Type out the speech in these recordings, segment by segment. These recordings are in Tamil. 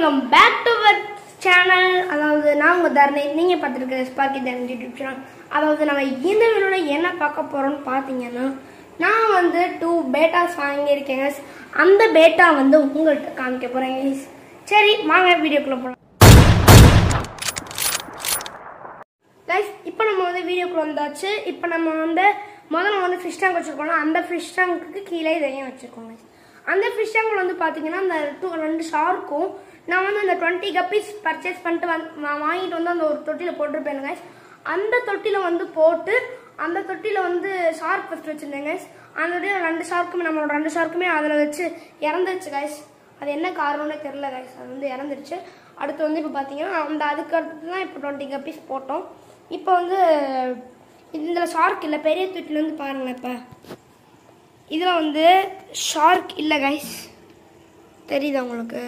Welcome back to our channel அதாவது நான் உங்கள் தரணி நீங்கள் பார்த்துருக்க ஸ்பார்க்கி தரணி யூடியூப் சேனல் அதாவது நம்ம இந்த வீடியோவில் என்ன பார்க்க போகிறோம்னு பார்த்தீங்கன்னா நான் வந்து டூ பேட்டாஸ் வாங்கியிருக்கேன் guys. அந்த பேட்டா வந்து உங்கள்கிட்ட காமிக்க போகிறேன் guys. சரி வாங்க வீடியோக்குள்ளே போகலாம் கைஸ் இப்போ நம்ம வந்து வீடியோக்குள்ள வந்தாச்சு இப்போ நம்ம வந்து முதல்ல வந்து ஃபிஷ் டேங்க் வச்சுருக்கோம் அந்த ஃபிஷ் டேங்க்கு கீழே இதையும் வச்சுருக்கோம் guys. அந்த ஃபிஷ் டேங்க்ல வந்து பார்த்தீங்கன்னா அந்த டூ ரெண்டு ஷார்க்கும் நான் வந்து அந்த டுவெண்ட்டி கப்பீஸ் பர்ச்சேஸ் பண்ணிட்டு வந்து வா- வாங்கிட்டு வந்து அந்த ஒரு தொட்டியில் போட்டிருப்பேன் guys. அந்த தொட்டியில் வந்து போட்டு அந்த தொட்டியில் வந்து ஷார்க் ஃபஸ்ட் வச்சுருந்தேன் guys. அந்த தொட்டியில் ரெண்டு ஷார்க்குமே நம்மளோட ரெண்டு ஷார்க்குமே அதில் வச்சு இறந்துருச்சு கைஸ் அது என்ன காரணம்னு தெரில கைஸ் அது வந்து இறந்துருச்சு அடுத்து வந்து இப்போ பார்த்தீங்கன்னா அந்த அதுக்கு அடுத்து தான் இப்போ டுவெண்ட்டி கப்பீஸ் போட்டோம் இப்போ வந்து இதில் ஷார்க் இல்லை பெரிய தொட்டில வந்து பாருங்களேன் இப்போ இதில் வந்து ஷார்க் இல்லை கைஸ் தெரியுதா உங்களுக்கு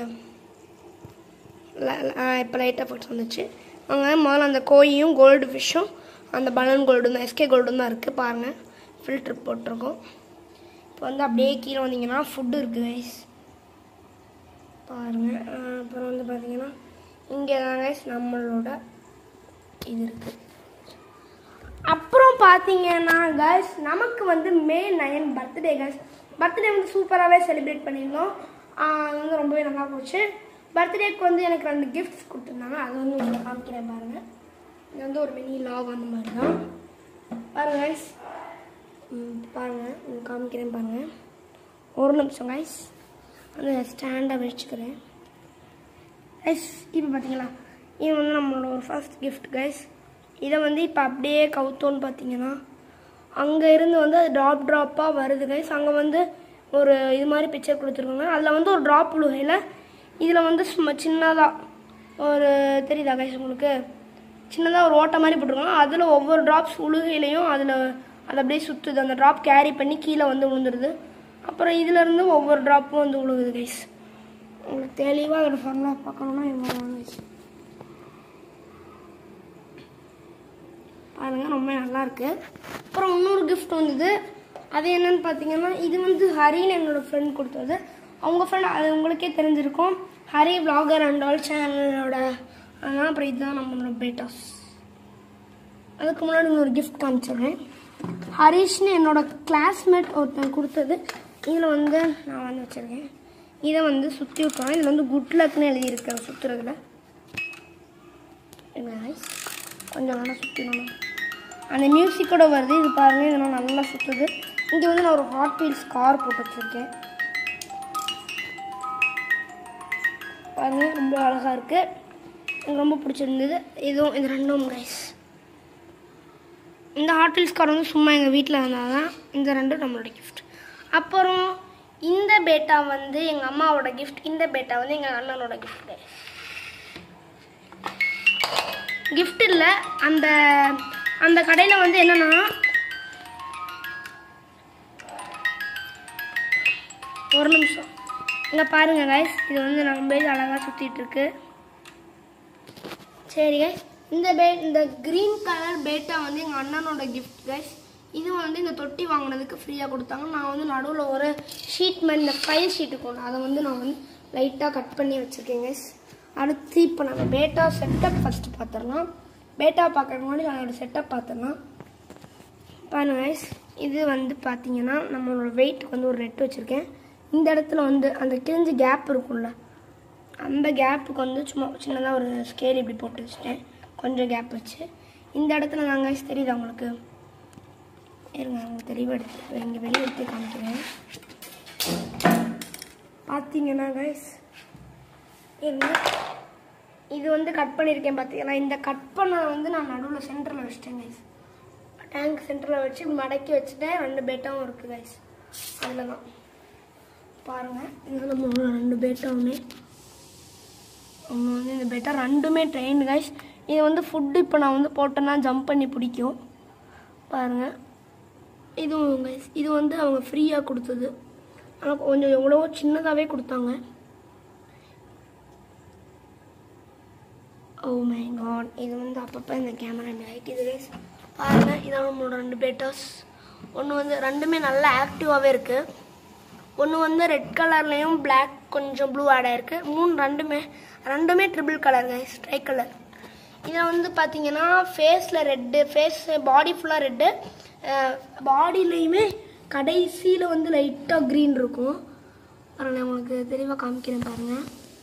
இப்போ லைட்டாக ஃபோட்டோ வந்துச்சு அவங்க முதல்ல அந்த கோழியும் கோல்டு ஃபிஷ்ஷும் அந்த பலன் கோல்டு தான் எஸ்கே கோல்டு தான் இருக்குது பாருங்கள் ஃபில்டர் போட்டிருக்கோம் இப்போ வந்து அப்படியே கீழே வந்தீங்கன்னா ஃபுட்டு இருக்குது கைஸ் பாருங்கள் அப்புறம் வந்து பார்த்தீங்கன்னா இங்கே தான் கைஸ் நம்மளோட இது இருக்குது அப்புறம் பார்த்தீங்கன்னா கைஸ் நமக்கு வந்து May nine birthday guys birthday வந்து சூப்பராகவே செலிப்ரேட் பண்ணியிருந்தோம் ஆஹ் அது வந்து ரொம்பவே நல்லா போச்சு பர்த்டேக்கு வந்து எனக்கு ரெண்டு கிஃப்ட்ஸ் கொடுத்துருந்தாங்க அது வந்து உங்களுக்கு காமிக்கிறேன் பாருங்கள் இது வந்து ஒரு மினி லாக் அந்த மாதிரி தான் பாருங்க கைஸ் பாருங்கள் உங்களுக்கு காமிக்கிறேன் பாருங்கள் ஒரு நிமிஷம் கைஸ் அந்த ஸ்டாண்டை வச்சுக்கிறேன் கைஸ் இப்போ பார்த்தீங்களா இது வந்து நம்மளோட ஒரு ஃபர்ஸ்ட் கிஃப்ட் கைஸ் இதை வந்து இப்போ அப்படியே கவுத்தோன்னு பார்த்தீங்கன்னா அங்கே இருந்து வந்து அது ட்ராப் ட்ராப்பாக வருது கைஸ் அங்கே வந்து ஒரு இது மாதிரி பிக்சர் கொடுத்துருக்காங்க அதில் வந்து ஒரு ட்ராப் விழுகையில் இதில் வந்து சும்மா சின்னதாக ஒரு தெரியுதா கைஸ் உங்களுக்கு சின்னதாக ஒரு ஓட்டை மாதிரி போட்டிருக்காங்க அதில் ஒவ்வொரு ட்ராப்ஸ் உழுகையிலையும் அதில் அது அப்படியே சுற்றுது அந்த ட்ராப் கேரி பண்ணி கீழே வந்து விழுந்துருது அப்புறம் இதுலேருந்து ஒவ்வொரு ட்ராப்பும் வந்து விழுகுது கைஸ் உங்களுக்கு தெளிவாக அதோட ஃபர்லாக பார்க்கணுன்னா இவ்வளோ கைஸ் பாருங்க ரொம்ப நல்லா இருக்கு அப்புறம் இன்னொரு கிஃப்ட் வந்தது அது என்னன்னு பார்த்தீங்கன்னா இது வந்து ஹரின்னு என்னோட ஃப்ரெண்ட் கொடுத்தது அவங்க ஃப்ரெண்ட் அது உங்களுக்கே தெரிஞ்சிருக்கும் ஹரி vlogger அண்ட் ஆல் சேனலோட அதனால் அப்புறம் இதுதான் நம்மளோட பேட்டாஸ் அதுக்கு முன்னாடி இன்னொரு கிஃப்ட் காமிச்சிடுறேன் ஹரிஷ்னு என்னோட கிளாஸ்மேட் ஒருத்தன் கொடுத்தது இதில் வந்து நான் வந்து வச்சுருக்கேன் இதை வந்து சுற்றி விட்டுறோம் இதில் வந்து குட் லக்னு எழுதியிருக்கேன் சுற்றுறதுல கொஞ்சம் நல்லா சுற்றிடணும் அந்த மியூசிக்கோட வருது இது பாருங்க இதெல்லாம் நல்லா சுற்றுது இங்கே வந்து நான் ஒரு ஹாட் வீல்ஸ் கார் போட்டு வச்சுருக்கேன் பாருங்க ரொம்ப அழகாக இருக்குது எனக்கு ரொம்ப பிடிச்சிருந்தது இதுவும் இது ரெண்டும் கைஸ் இந்த ஹாட் வீல்ஸ் கார் வந்து சும்மா எங்கள் வீட்டில் இருந்தால் தான் இந்த ரெண்டும் நம்மளோட கிஃப்ட் அப்புறம் இந்த பேட்டா வந்து எங்கள் அம்மாவோட கிஃப்ட் இந்த பேட்டா வந்து எங்கள் அண்ணனோட கிஃப்ட் கிஃப்ட் இல்லை அந்த அந்த கடையில் வந்து என்னன்னா ஒரு நிமிஷம் இங்கே பாருங்க கைஸ் இது வந்து நம்ம அழகாக சுற்றிட்டு இருக்கு சரி கைஸ் இந்த பே இந்த க்ரீன் கலர் பேட்டா வந்து எங்கள் அண்ணனோட கிஃப்ட் கைஸ் இது வந்து இந்த தொட்டி வாங்கினதுக்கு ஃப்ரீயாக கொடுத்தாங்க நான் வந்து நடுவில் ஒரு ஷீட் மாதிரி இந்த ஃபைல் ஷீட்டு கொண்டு அதை வந்து நான் வந்து லைட்டாக கட் பண்ணி வச்சுருக்கேன் கைஸ் அடுத்து இப்போ நம்ம பேட்டா செட்டப் ஃபஸ்ட்டு பார்த்துடலாம் பேட்டா பார்க்கறதுக்கு முன்னாடி அதோட செட்டப் பார்த்துடலாம் பாருங்க guys இது வந்து பார்த்தீங்கன்னா நம்மளோட வெயிட்டுக்கு வந்து ஒரு நெட் வச்சுருக்கேன் இந்த இடத்துல வந்து அந்த கிழிஞ்சு கேப் இருக்கும்ல அந்த கேப்புக்கு வந்து சும்மா சின்னதாக ஒரு ஸ்கேல் இப்படி போட்டு வச்சுட்டேன் கொஞ்சம் கேப் வச்சு இந்த இடத்துல நான் guys தெரியுதா உங்களுக்கு இருங்க அவங்க தெளிவாக எடுத்து இங்கே வெளியே எடுத்து காமிக்கிறேன் பார்த்தீங்கன்னா கைஸ் இருங்க இது வந்து கட் பண்ணியிருக்கேன் பார்த்தீங்களா இந்த கட் பண்ணதை வந்து நான் நடுவில் சென்டரில் வச்சிட்டேன் கைஸ் டேங்க் சென்டரில் வச்சு மடக்கி வச்சுட்டேன் ரெண்டு பேட்டாவும் இருக்குது கைஸ் அதில் தான் பாருங்கள் இது நம்ம ரெண்டு பேட்டாவுமே ஒன்று வந்து இந்த பேட்டா ரெண்டுமே ட்ரெயின் கைஸ் இது வந்து ஃபுட்டு இப்போ நான் வந்து போட்டேன்னா ஜம்ப் பண்ணி பிடிக்கும் பாருங்கள் இதுவும் கைஸ் இது வந்து அவங்க ஃப்ரீயாக கொடுத்தது ஆனால் கொஞ்சம் எவ்வளவோ சின்னதாகவே கொடுத்தாங்க ஓ மை காட் இது வந்து அப்பப்போ இந்த கேமரா ஹைட் இது கைஸ் பாருங்க இதான் நம்மளோட ரெண்டு பேட்டர்ஸ் ஒன்று வந்து ரெண்டுமே நல்லா ஆக்டிவாகவே இருக்குது ஒன்று வந்து ரெட் கலர்லேயும் Black கொஞ்சம் ப்ளூ ஆட் ஆயிருக்கு மூணு ரெண்டுமே ரெண்டுமே triple colour guys tri colour இதில் வந்து பார்த்தீங்கன்னா ஃபேஸில் ரெட்டு ஃபேஸ் பாடி ஃபுல்லாக ரெட்டு பாடியிலையுமே கடைசியில் வந்து லைட்டாக க்ரீன் இருக்கும் பாருங்க நான் உங்களுக்கு தெளிவாக காமிக்கிறேன் பாருங்கள்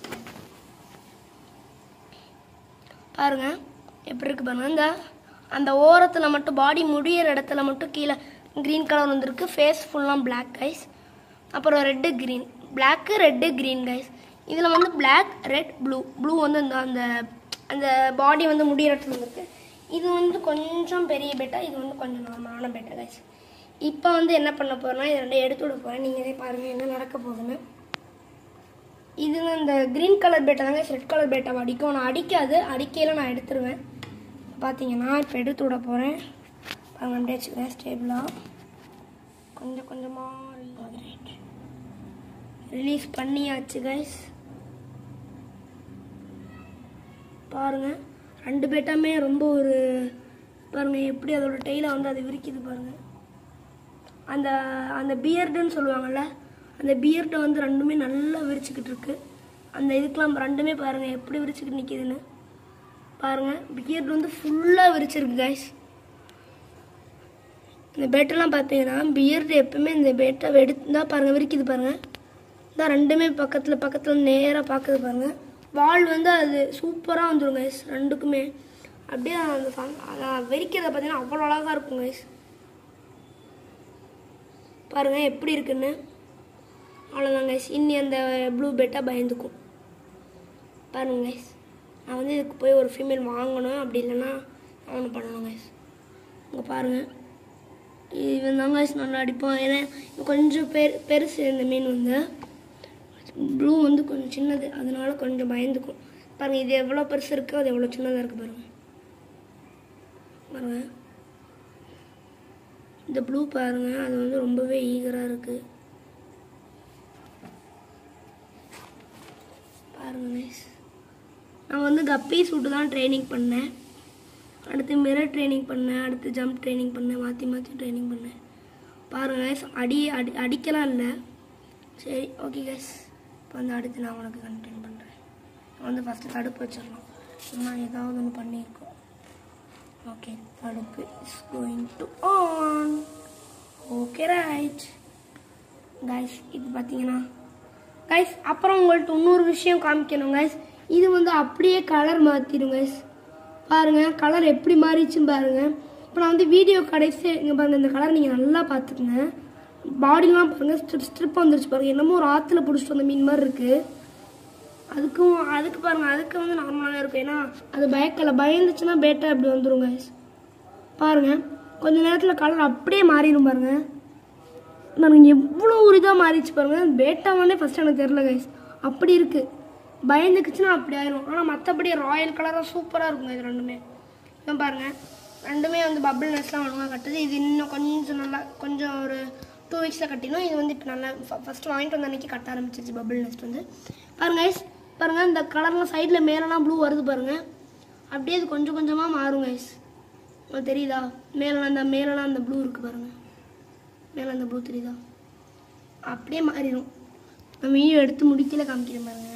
பாருங்க எப்படி இருக்கு பாருங்க இந்த அந்த ஓரத்தில் மட்டும் பாடி முடியிற இடத்துல மட்டும் கீழே க்ரீன் கலர் வந்திருக்கு ஃபேஸ் ஃபுல்லாக Black கைஸ் அப்புறம் red green black red green guys இதில் வந்து Black ரெட் ப்ளூ ப்ளூ வந்து இந்த அந்த அந்த பாடி வந்து முடியிற இடத்துல வந்திருக்கு இது வந்து கொஞ்சம் பெரிய பெட்டா இது வந்து கொஞ்சம் நார்மலான பெட்டா கைஸ் இப்போ வந்து என்ன பண்ண போறேன்னா இது ரெண்டையும் எடுத்து விட போகிறேன் நீங்களே பாருங்கள் என்ன நடக்க போகுதுன்னு இது இந்த க்ரீன் கலர் பேட்டை தாங்க ரெட் கலர் பேட்டை அடிக்கும் நான் அடிக்காது அடிக்கையில் நான் எடுத்துருவேன் பார்த்தீங்கன்னா இப்போ எடுத்து விட போகிறேன் பாருங்க அப்படியே வச்சுக்கிறேன் ஸ்டேபிளாக கொஞ்சம் கொஞ்சமாக ரிலீஸ் பண்ணியாச்சு கைஸ் பாருங்க ரெண்டு பேட்டாமே ரொம்ப ஒரு பாருங்க எப்படி அதோட டெய்லை வந்து அது விரிக்குது பாருங்க அந்த அந்த பியர்டுன்னு சொல்லுவாங்கல்ல அந்த பியர்டை வந்து ரெண்டுமே நல்லா விரிச்சுக்கிட்டு இருக்கு அந்த இதுக்கெலாம் ரெண்டுமே பாருங்க எப்படி விரிச்சுக்கிட்டு நிற்கிதுன்னு பாருங்க பியர்டு வந்து ஃபுல்லாக விரிச்சிருக்கு கைஸ் இந்த பேட்டெல்லாம் பார்த்தீங்கன்னா பியர்டு எப்பவுமே இந்த பேட்டை எடுத்து தான் பாருங்க விரிக்குது பாருங்க தான் ரெண்டுமே பக்கத்தில் பக்கத்தில் நேராக பார்க்குது பாருங்க வால் வந்து அது சூப்பராக வந்துடும் கைஸ் ரெண்டுக்குமே அப்படியே அந்த ஃபங்- அதான் வெறிக்கிறத பார்த்தீங்கன்னா அவ்வளோ அழகாக இருக்கும் கைஸ் பாருங்க எப்படி இருக்குன்னு அவ்வளோதான் கைஸ் இன்னி அந்த ப்ளூ பெட்டை பயந்துக்கும் பாருங்க கைஸ் நான் வந்து இதுக்கு போய் ஒரு ஃபீமேல் வாங்கணும் அப்படி இல்லைன்னா அவனு பண்ணணும் கைஸ் இங்கே பாருங்கள் இவன் தான் கைஸ் நல்லா அடிப்பான் ஏன்னா இது கொஞ்சம் பெரு பெருசு இந்த மீன் வந்து ப்ளூ வந்து கொஞ்சம் சின்னது அதனால கொஞ்சம் பயந்துக்கும் பாருங்க இது எவ்வளோ பெருசு இருக்கோ அது எவ்வளோ சின்னதாக இருக்குது பாருங்க பாருங்க இந்த ப்ளூ பாருங்க அது வந்து ரொம்பவே ஈகராக இருக்குது பாருங்க நைஸ் நான் வந்து கப்பி சூட்டு தான் ட்ரைனிங் பண்ணேன் அடுத்து மிரர் ட்ரைனிங் பண்ணேன் அடுத்து ஜம்ப் ட்ரைனிங் பண்ணேன் மாற்றி மாற்றி ட்ரைனிங் பண்ணேன் பாருங்க guys, அடி அடி அடிக்கலாம் இல்லை சரி ஓகே கைஸ் இப்போ வந்து அடுத்து நான் உனக்கு கண்டென்ட் பண்ணுறேன் வந்து ஃபஸ்ட்டு தடுப்பு வச்சிடலாம் சும்மா ஏதாவது ஒன்று பண்ணியிருக்கோம் ஓகே தடுப்பு is going to on okay right guys இது பார்த்தீங்கன்னா கைஸ் அப்புறம் உங்கள்ட்ட இன்னொரு விஷயம் காமிக்கணும் கைஸ் இது வந்து அப்படியே கலர் மாற்றிடும் கைஸ் பாருங்க கலர் எப்படி மாறிச்சுன்னு பாருங்க இப்போ நான் வந்து வீடியோ கடைசி இங்கே பாருங்க இந்த கலர் நீங்கள் நல்லா பார்த்துக்குங்க பாடிலாம் பாருங்க ஸ்ட்ரிப் ஸ்ட்ரிப் வந்துருச்சு பாருங்க என்னமோ ஒரு ஆற்றுல பிடிச்சிட்டு வந்த மீன் மாதிரி இருக்குது அதுக்கும் அதுக்கு பாருங்க அதுக்கு வந்து நார்மலாக இருக்கும் ஏன்னா அது பயக்கல பயந்துச்சுன்னா பேட்டா இப்படி வந்துடும் கைஸ் பாருங்க கொஞ்ச நேரத்தில் கலர் அப்படியே மாறிடும் பாருங்க பாருங்க எவ்வளோ ஒரு இதாக மாறிச்சு பாருங்க பேட்டாவானே ஃபர்ஸ்ட் எனக்கு தெரில கைஸ் அப்படி இருக்கு பயந்துக்குச்சுன்னா அப்படி ஆயிரும் ஆனால் மற்றபடி ராயல் கலராக சூப்பராக இருக்குங்க இது ரெண்டுமே இதான் பாருங்க ரெண்டுமே வந்து பபிள் நெஸ்லாம் ஒழுங்காக கட்டுது இது இன்னும் கொஞ்சம் நல்லா கொஞ்சம் ஒரு டூ வீக்ஸில் கட்டினோம் இது வந்து இப்போ நல்லா ஃபஸ்ட்டு வாங்கிட்டு வந்த அன்னைக்கு கட்ட ஆரம்பிச்சிருச்சு பபிள் நெஸ்ட் வந்து பாருங்க guys பாருங்க இந்த கலர்லாம் சைடில் மேலெலாம் ப்ளூ வருது பாருங்க அப்படியே இது கொஞ்சம் கொஞ்சமாக மாறும் கைஸ் உங்களுக்கு தெரியுதா மேலெலாம் அந்த மேலெலாம் அந்த ப்ளூ இருக்குது பாருங்க மேலே அந்த ப்ளூ தெரியுதா அப்படியே மாறிடும் நான் வீடியோ எடுத்து முடிக்கல காமிக்கிறேன் பாருங்க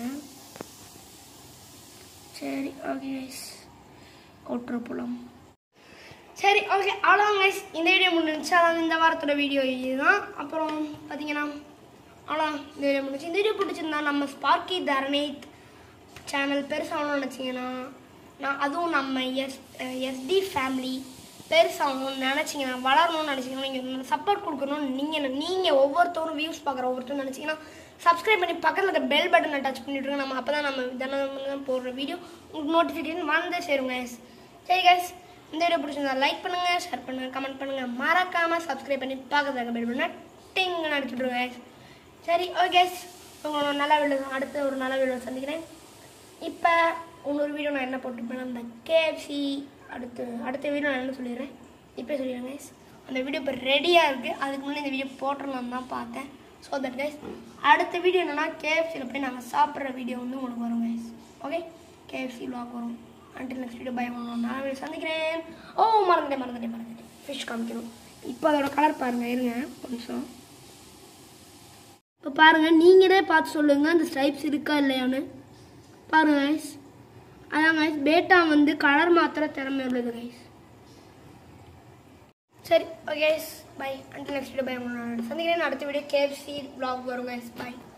சரி ஓகே கைஸ் அவுட்ரு போகலாம் சரி ஓகே அவ்வளோதான் கைஸ் இந்த வீடியோ முடிஞ்சிச்சு அதாவது இந்த வாரத்தோட வீடியோ இதுதான் அப்புறம் பார்த்தீங்கன்னா அவ்வளோ இந்த வீடியோ முடிஞ்சு இந்த வீடியோ பிடிச்சிருந்தா நம்ம ஸ்பார்க்கி தரணித் சேனல் பெருசாகணும்னு நினச்சிங்கன்னா நான் அதுவும் நம்ம எஸ் எஸ்டி ஃபேமிலி பெருசாகணும்னு நினச்சிங்கன்னா வளரணும்னு நினச்சிங்கன்னா நீங்கள் சப்போர்ட் கொடுக்கணும்னு நீங்கள் நீங்கள் ஒவ்வொருத்தரும் வியூஸ் பார்க்குற ஒவ்வொருத்தரும் நினச்சிங்கன்னா சப்ஸ்கிரைப் பண்ணி பக்கத்தில் இருக்க பெல் பட்டனை டச் பண்ணிவிட்ருங்க நம்ம அப்போ தான் நம்ம தினம் போடுற வீடியோ உங்களுக்கு நோட்டிஃபிகேஷன் வந்து சேரும் guys சரி guys இந்த வீடியோ பிடிச்சிருந்தா லைக் பண்ணுங்கள் ஷேர் பண்ணுங்கள் கமெண்ட் பண்ணுங்கள் மறக்காமல் சப்ஸ்கிரைப் பண்ணி பக்கத்தில் இருக்க பெல் பட்டனை டிங்னு அடிச்சுட்ருங்க guys சரி ஓகே உங்களோட நல்ல வீடியோ அடுத்த ஒரு நல்ல வீடியோ சந்திக்கிறேன் இப்போ இன்னொரு வீடியோ நான் என்ன போட்டிருப்பேன் அந்த கேஎஃப்சி அடுத்து அடுத்த வீடியோ நான் என்ன சொல்லிடுறேன் இப்போ சொல்லிடுறேன் கைஸ் அந்த வீடியோ இப்போ ரெடியாக இருக்குது அதுக்கு முன்னாடி இந்த வீடியோ போட்டுடலாம் தான் பார்த்தேன் ஸோ தட் கைஸ் அடுத்த வீடியோ என்னன்னா கேஎஃப்சியில் போய் நாங்கள் சாப்பிட்ற வீடியோ வந்து உங்களுக்கு வரும் கைஸ் ஓகே கேஎஃப்சி vlog வரும் அன்டில் நெக்ஸ்ட் வீடியோ பயம் பண்ணணும் நான் வீடியோ சந்திக்கிறேன் ஓ மறந்துட்டேன் மறந்துட்டேன் மறந்துட்டேன் ஃபிஷ் காமிக்கணும் இப்போ அதோட கலர் பாருங்கள் இருங்க ஒரு நிமிஷம் இப்போ பாருங்கள் நீங்களே பார்த்து சொல்லுங்கள் அந்த ஸ்ட்ரைப்ஸ் இருக்கா இல்லையான்னு பாருங்க கைஸ் அதான் கைஸ் பேட்டா வந்து கலர் மாத்திர திறமை உள்ளது கைஸ் சரி okay bye until next video bye சந்திக்கிறேன் அடுத்த வீடியோ கேஎஃப்சி vlog வரும் கைஸ் பை